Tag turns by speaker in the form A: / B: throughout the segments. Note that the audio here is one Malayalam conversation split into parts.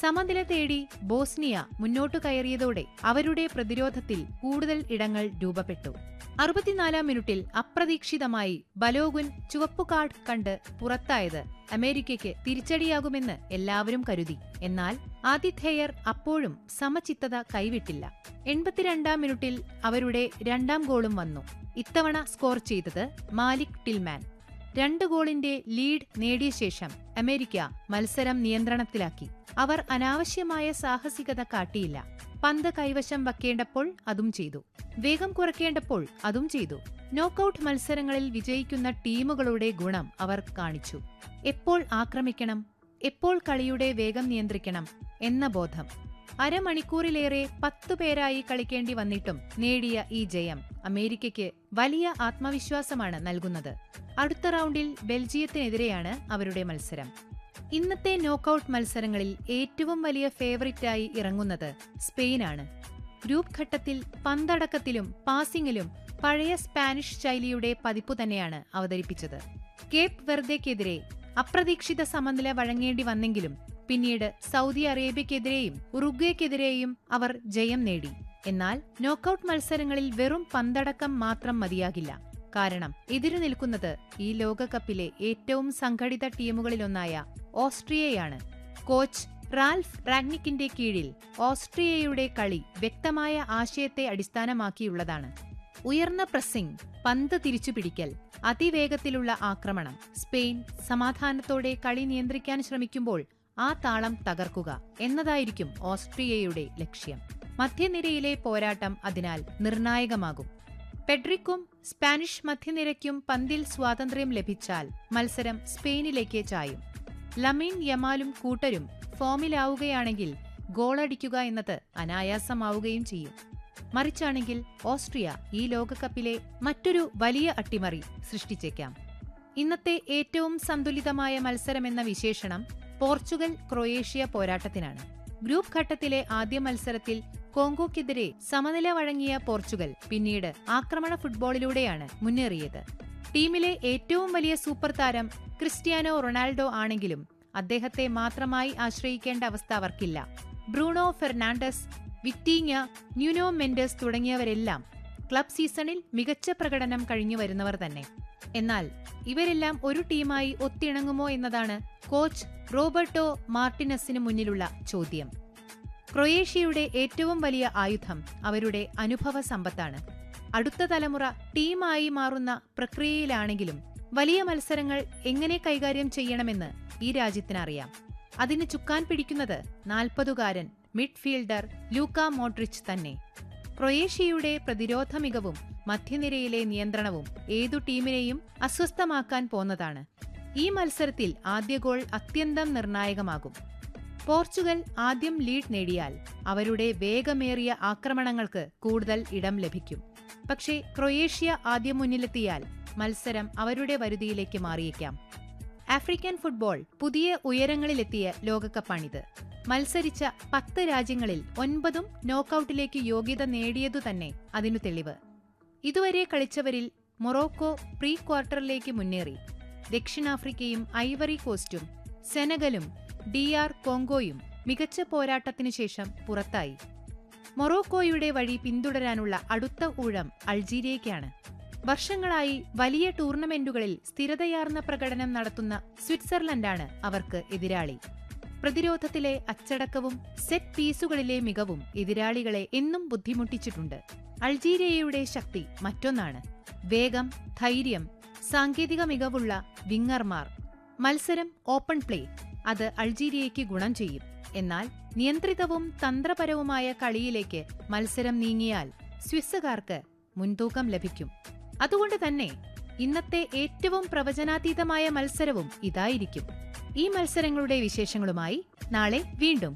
A: സമനില തേടി ബോസ്നിയ മുന്നോട്ടു കയറിയതോടെ അവരുടെ പ്രതിരോധത്തിൽ കൂടുതൽ ഇടങ്ങൾ രൂപപ്പെട്ടു അറുപത്തിനാലാം മിനിറ്റിൽ അപ്രതീക്ഷിതമായി ബലോഗുൻ ചുവപ്പു കാർഡ് കണ്ട് പുറത്തായത് അമേരിക്കയ്ക്ക് തിരിച്ചടിയാകുമെന്ന് എല്ലാവരും കരുതി എന്നാൽ ആതിഥേയർ അപ്പോഴും സമചിത്തത കൈവിട്ടില്ല എൺപത്തിരണ്ടാം മിനിറ്റിൽ അവരുടെ രണ്ടാം ഗോളും വന്നു ഇത്തവണ സ്കോർ ചെയ്തത് മാലിക് ടിൽമാൻ രണ്ട് ഗോളിന്റെ ലീഡ് നേടിയ ശേഷം അമേരിക്ക മത്സരം നിയന്ത്രണത്തിലാക്കി അവർ അനാവശ്യമായ സാഹസികത കാട്ടിയില്ല പന്ത് കൈവശം വയ്ക്കേണ്ടപ്പോൾ അതും ചെയ്തു വേഗം കുറയ്ക്കേണ്ടപ്പോൾ അതും ചെയ്തു നോക്കൌട്ട് മത്സരങ്ങളിൽ വിജയിക്കുന്ന ടീമുകളുടെ ഗുണം അവർ കാണിച്ചു എപ്പോൾ ആക്രമിക്കണം എപ്പോൾ കളിയുടെ വേഗം നിയന്ത്രിക്കണം എന്ന ബോധം അരമണിക്കൂറിലേറെ പത്തു പേരായി കളിക്കേണ്ടി വന്നിട്ടും നേടിയ ഈ ജയം അമേരിക്കയ്ക്ക് വലിയ ആത്മവിശ്വാസമാണ് നൽകുന്നത് അടുത്ത റൗണ്ടിൽ ബെൽജിയത്തിനെതിരെയാണ് അവരുടെ മത്സരം ഇന്നത്തെ നോക്കൌട്ട് മത്സരങ്ങളിൽ ഏറ്റവും വലിയ ഫേവറിറ്റായി ഇറങ്ങുന്നത് സ്പെയിനാണ് ഗ്രൂപ്പ് ഘട്ടത്തിൽ പന്തടക്കത്തിലും പാസിംഗിലും പഴയ സ്പാനിഷ് ശൈലിയുടെ പതിപ്പു തന്നെയാണ് അവതരിപ്പിച്ചത് കേപ്പ് വെർദയ്ക്കെതിരെ അപ്രതീക്ഷിത സമനില വഴങ്ങേണ്ടി വന്നെങ്കിലും പിന്നീട് സൗദി അറേബ്യക്കെതിരെയും ഉറുഗ്വേക്കെതിരെയും അവർ ജയം നേടി എന്നാൽ നോക്കൌട്ട് മത്സരങ്ങളിൽ വെറും പന്തടക്കം മാത്രം മതിയാകില്ല കാരണം എതിരു നിൽക്കുന്നത് ഈ ലോകകപ്പിലെ ഏറ്റവും സംഘടിത ടീമുകളിലൊന്നായ ഓസ്ട്രിയയാണ് കോച്ച് റാൽഫ് റാഗ്നിക്കിന്റെ കീഴിൽ ഓസ്ട്രിയയുടെ കളി വ്യക്തമായ ആശയത്തെ അടിസ്ഥാനമാക്കിയുള്ളതാണ് ഉയർന്ന പ്രസ്സിംഗ് പന്ത് തിരിച്ചുപിടിക്കൽ അതിവേഗത്തിലുള്ള ആക്രമണം സ്പെയിൻ സമാധാനത്തോടെ കളി നിയന്ത്രിക്കാൻ ശ്രമിക്കുമ്പോൾ ആ താളം തകർക്കുക എന്നതായിരിക്കും ഓസ്ട്രിയയുടെ ലക്ഷ്യം മധ്യനിരയിലെ പോരാട്ടം അതിനാൽ നിർണായകമാകും പെഡ്രിക്കും സ്പാനിഷ് മധ്യനിരയ്ക്കും പന്തിൽ സ്വാതന്ത്ര്യം ലഭിച്ചാൽ മത്സരം സ്പെയിനിലേക്ക് ചായും ലമീൻ യമാലും കൂട്ടരും ഫോമിലാവുകയാണെങ്കിൽ ഗോളടിക്കുക എന്നത് അനായാസമാവുകയും ചെയ്യും മറിച്ചാണെങ്കിൽ ഓസ്ട്രിയ ഈ ലോകകപ്പിലെ മറ്റൊരു വലിയ അട്ടിമറി സൃഷ്ടിച്ചേക്കാം ഇന്നത്തെ ഏറ്റവും സന്തുലിതമായ മത്സരമെന്ന വിശേഷണം പോർച്ചുഗൽ ക്രൊയേഷ്യ പോരാട്ടത്തിനാണ് ഗ്രൂപ്പ് ഘട്ടത്തിലെ ആദ്യ മത്സരത്തിൽ കോങ്കോക്കെതിരെ സമനില വഴങ്ങിയ പോർച്ചുഗൽ പിന്നീട് ആക്രമണ ഫുട്ബോളിലൂടെയാണ് മുന്നേറിയത് ടീമിലെ ഏറ്റവും വലിയ സൂപ്പർ താരം ക്രിസ്ത്യാനോ റൊണാൾഡോ ആണെങ്കിലും അദ്ദേഹത്തെ മാത്രമായി ആശ്രയിക്കേണ്ട അവസ്ഥ അവർക്കില്ല Bruno Fernandes Vitinha Nuno Mendes തുടങ്ങിയവരെല്ലാം ക്ലബ് സീസണിൽ മികച്ച പ്രകടനം കഴിഞ്ഞു വരുന്നവർ തന്നെ എന്നാൽ ഇവരെല്ലാം ഒരു ടീമായി ഒത്തിണങ്ങുമോ എന്നതാണ് കോച്ച് റോബർട്ടോ മാർട്ടിനസിന് മുന്നിലുള്ള ചോദ്യം ക്രൊയേഷ്യയുടെ ഏറ്റവും വലിയ ആയുധം അവരുടെ അനുഭവ സമ്പത്താണ് അടുത്ത തലമുറ ടീമായി മാറുന്ന പ്രക്രിയയിലാണെങ്കിലും വലിയ മത്സരങ്ങൾ എങ്ങനെ കൈകാര്യം ചെയ്യണമെന്ന് ഈ രാജ്യത്തിനറിയാം അതിന് ചുക്കാൻ പിടിക്കുന്നത് നാൽപ്പതുകാരൻ മിഡ്ഫീൽഡർ ലൂക്ക മോഡ്രിച്ച് തന്നെ ക്രൊയേഷ്യയുടെ പ്രതിരോധ മികവും മധ്യനിരയിലെ നിയന്ത്രണവും ഏതു ടീമിനെയും അസ്വസ്ഥമാക്കാൻ പോന്നതാണ് ഈ മത്സരത്തിൽ ആദ്യ ഗോൾ അത്യന്തം നിർണായകമാകും പോർച്ചുഗൽ ആദ്യം ലീഡ് നേടിയാൽ അവരുടെ വേഗമേറിയ ആക്രമണങ്ങൾക്ക് കൂടുതൽ ഇടം ലഭിക്കും പക്ഷേ ക്രൊയേഷ്യ ആദ്യം മുന്നിലെത്തിയാൽ മത്സരം അവരുടെ വരുതിയിലേക്ക് മാറിയേക്കാം ആഫ്രിക്കൻ ഫുട്ബോൾ പുതിയ ഉയരങ്ങളിലെത്തിയ ലോകകപ്പാണിത് മത്സരിച്ച പത്ത് രാജ്യങ്ങളിൽ ഒൻപതും നോക്കൌട്ടിലേക്ക് യോഗ്യത നേടിയതു തന്നെ അതിനു തെളിവ് ഇതുവരെ കളിച്ചവരിൽ മൊറോക്കോ പ്രീ ക്വാർട്ടറിലേക്ക് മുന്നേറി ദക്ഷിണാഫ്രിക്കയും ഐവറി കോസ്റ്റും സെനഗലും ഡി ആർ കോങ്കോയും മികച്ച പോരാട്ടത്തിനു ശേഷം പുറത്തായി മൊറോക്കോയുടെ വഴി പിന്തുടരാനുള്ള അടുത്ത ഊഴം അൾജീരിയയ്ക്കാണ് വർഷങ്ങളായി വലിയ ടൂർണമെന്റുകളിൽ സ്ഥിരതയാർന്ന പ്രകടനം നടത്തുന്ന സ്വിറ്റ്സർലൻഡാണ് അവർക്ക് എതിരാളി പ്രതിരോധത്തിലെ അച്ചടക്കവും സെറ്റ് പീസുകളിലെ മികവും എതിരാളികളെ എന്നും ബുദ്ധിമുട്ടിച്ചിട്ടുണ്ട് അൾജീരിയയുടെ ശക്തി മറ്റൊന്നാണ് വേഗം ധൈര്യം സാങ്കേതിക മികവുള്ള വിങ്ങർമാർ മത്സരം ഓപ്പൺ പ്ലേ അത് അൾജീരിയയ്ക്ക് ഗുണം ചെയ്യും എന്നാൽ നിയന്ത്രിതവും തന്ത്രപരവുമായ കളിയിലേക്ക് മത്സരം നീങ്ങിയാൽ സ്വിസ്സുകാർക്ക് മുൻതൂക്കം ലഭിക്കും അതുകൊണ്ട് തന്നെ ഇന്നത്തെ ഏറ്റവും പ്രവചനാതീതമായ മത്സരവും ഇതായിരിക്കും ഈ മത്സരങ്ങളുടെ വിശേഷങ്ങളുമായി നാളെ വീണ്ടും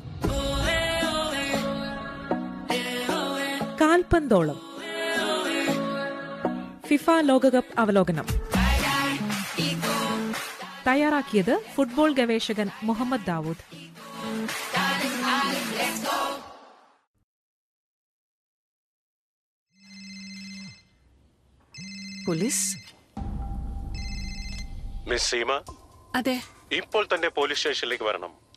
B: കാൽപന്തോളം ഫിഫ ലോകകപ്പ് അവലോകനം തയ്യാറാക്കിയത് ഫുട്ബോൾ ഗവേഷകൻ മുഹമ്മദ് ദാവൂദ്
C: പോലീസ്
D: മിസ് സീമ
C: അതെ
D: ഇപ്പോൾ തന്നെ പോലീസ് സ്റ്റേഷനിലേക്ക് വരണം